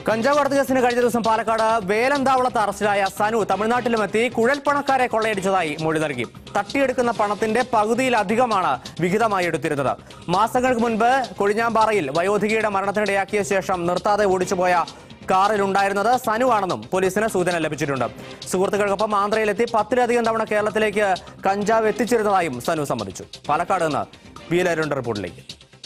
കഞ്ചാവ് കടത്ത് കേസിന് കഴിഞ്ഞ ദിവസം പാലക്കാട് വേലന്താവളത്ത് അറസ്റ്റിലായ സനു തമിഴ്നാട്ടിലുമെത്തി കുഴൽപ്പണക്കാരെ കൊള്ളയടിച്ചതായി മൊഴി നൽകി തട്ടിയെടുക്കുന്ന പണത്തിന്റെ പകുതിയിലധികമാണ് വിഹിതമായി എടുത്തിരുന്നത് മാസങ്ങൾക്ക് മുൻപ് കൊഴിഞ്ഞാമ്പാറയിൽ വയോധികയുടെ മരണത്തിനിടയാക്കിയ ശേഷം നിർത്താതെ ഓടിച്ചുപോയ കാറിലുണ്ടായിരുന്നത് സനു ആണെന്നും പോലീസിന് സൂചന ലഭിച്ചിട്ടുണ്ട് സുഹൃത്തുക്കൾക്കൊപ്പം ആന്ധ്രയിലെത്തി പത്തിലധികം തവണ കേരളത്തിലേക്ക് കഞ്ചാവ് എത്തിച്ചിരുന്നതായും സനു സമ്മതിച്ചു പാലക്കാട് നിന്ന് ബിയിലരുണ്ട് റിപ്പോർട്ടിലേക്ക്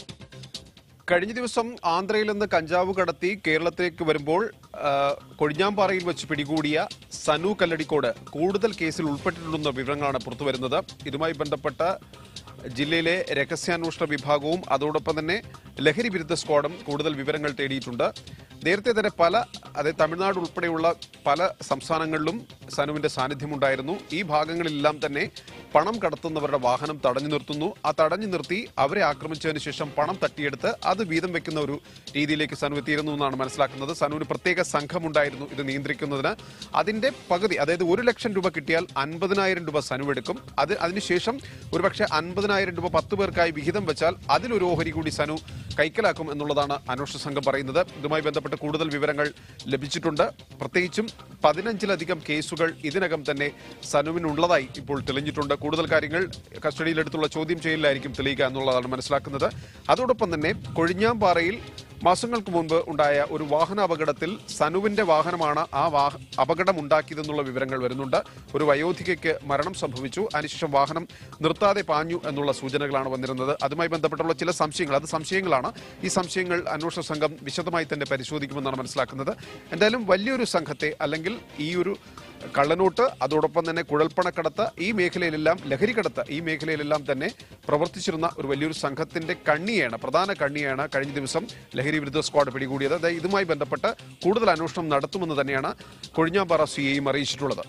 കഴിഞ്ഞ ദിവസം ആന്ധ്രയിൽ നിന്ന് കഞ്ചാവ് കടത്തി കേരളത്തിലേക്ക് വരുമ്പോൾ ആ, കൊഴിഞ്ഞാമ്പാറയിൽ വെച്ച് പിടികൂടിയ സനു കല്ലടിക്കോട് കൂടുതൽ കേസിൽ ഉൾപ്പെട്ടിട്ടുണ്ടെന്ന വിവരങ്ങളാണ് പുറത്തുവരുന്നത് ഇതുമായി ബന്ധപ്പെട്ട ജില്ലയിലെ രഹസ്യാന്വേഷണ വിഭാഗവും അതോടൊപ്പം തന്നെ ലഹരി വിരുദ്ധ സ്ക്വാഡും കൂടുതൽ വിവരങ്ങൾ തേടിയിട്ടുണ്ട് നേരത്തെ തന്നെ പല അതായത് തമിഴ്നാട് ഉൾപ്പെടെയുള്ള പല സംസ്ഥാനങ്ങളിലും സനുവിന്റെ സാന്നിധ്യമുണ്ടായിരുന്നു ഈ ഭാഗങ്ങളിലെല്ലാം തന്നെ പണം കടത്തുന്നവരുടെ വാഹനം തടഞ്ഞു നിർത്തുന്നു ആ തടഞ്ഞു നിർത്തി അവരെ ആക്രമിച്ചതിന് ശേഷം പണം തട്ടിയെടുത്ത് അത് വീതം വെക്കുന്ന ഒരു രീതിയിലേക്ക് സനു എത്തിയിരുന്നു എന്നാണ് മനസ്സിലാക്കുന്നത് സനുവിന് പ്രത്യേക സംഘമുണ്ടായിരുന്നു ഇത് നിയന്ത്രിക്കുന്നതിന് അതിന്റെ പകുതി അതായത് ഒരു ലക്ഷം രൂപ കിട്ടിയാൽ അൻപതിനായിരം രൂപ സനു എടുക്കും അത് അതിനുശേഷം ഒരുപക്ഷെ അൻപതിനായിരം രൂപ പത്ത് പേർക്കായി വിഹിതം വെച്ചാൽ അതിലൊരു ഓഹരി കൂടി സനു കൈക്കലാക്കും എന്നുള്ളതാണ് അന്വേഷണ സംഘം പറയുന്നത് ഇതുമായി ബന്ധപ്പെട്ട് കൂടുതൽ വിവരങ്ങൾ ലഭിച്ചിട്ടുണ്ട് പ്രത്യേകിച്ചും പതിനഞ്ചിലധികം കേസുകൾ ഇതിനകം തന്നെ സനുവിനുള്ളതായി ഇപ്പോൾ തെളിഞ്ഞിട്ടുണ്ട് കൂടുതൽ കാര്യങ്ങൾ കസ്റ്റഡിയിലെടുത്തുള്ള ചോദ്യം ചെയ്യലിലായിരിക്കും തെളിയിക്കുക എന്നുള്ളതാണ് മനസ്സിലാക്കുന്നത് അതോടൊപ്പം തന്നെ കൊഴിഞ്ഞാമ്പാറയിൽ മാസങ്ങൾക്ക് മുൻപ് ഉണ്ടായ ഒരു വാഹന അപകടത്തിൽ സനുവിന്റെ വാഹനമാണ് ആ വാഹ അപകടം ഉണ്ടാക്കിയതെന്നുള്ള വിവരങ്ങൾ വരുന്നുണ്ട് ഒരു വയോധികയ്ക്ക് മരണം സംഭവിച്ചു അതിനുശേഷം വാഹനം നിർത്താതെ പാഞ്ഞു എന്നുള്ള സൂചനകളാണ് വന്നിരുന്നത് അതുമായി ബന്ധപ്പെട്ടുള്ള ചില സംശയങ്ങൾ അത് സംശയങ്ങളാണ് ഈ സംശയങ്ങൾ അന്വേഷണ സംഘം വിശദമായി തന്നെ പരിശോധിക്കുമെന്നാണ് മനസ്സിലാക്കുന്നത് എന്തായാലും വലിയൊരു സംഘത്തെ അല്ലെങ്കിൽ ഈ ഒരു കള്ളനോട്ട് അതോടൊപ്പം തന്നെ കുഴൽപ്പണക്കടത്ത് ഈ മേഖലയിലെല്ലാം ലഹരിക്കടത്ത് ഈ മേഖലയിലെല്ലാം തന്നെ പ്രവർത്തിച്ചിരുന്ന ഒരു വലിയൊരു സംഘത്തിന്റെ കണ്ണിയാണ് പ്രധാന കണ്ണിയാണ് കഴിഞ്ഞ ദിവസം ലഹരി വിരുദ്ധ സ്ക്വാഡ് പിടികൂടിയത് അതായത് ഇതുമായി ബന്ധപ്പെട്ട് കൂടുതൽ അന്വേഷണം നടത്തുമെന്ന് തന്നെയാണ് കൊഴിഞ്ഞാമ്പാറ സി ഐയും അറിയിച്ചിട്ടുള്ളത്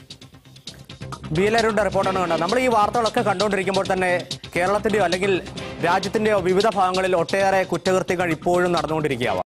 ബിയലരുടെ റിപ്പോർട്ടാണ് കണ്ടത് നമ്മൾ ഈ വാർത്തകളൊക്കെ കണ്ടുകൊണ്ടിരിക്കുമ്പോൾ തന്നെ കേരളത്തിന്റെയോ അല്ലെങ്കിൽ രാജ്യത്തിന്റെയോ വിവിധ ഭാഗങ്ങളിൽ ഒട്ടേറെ കുറ്റകൃത്യങ്ങൾ ഇപ്പോഴും നടന്നുകൊണ്ടിരിക്കുകയാവാം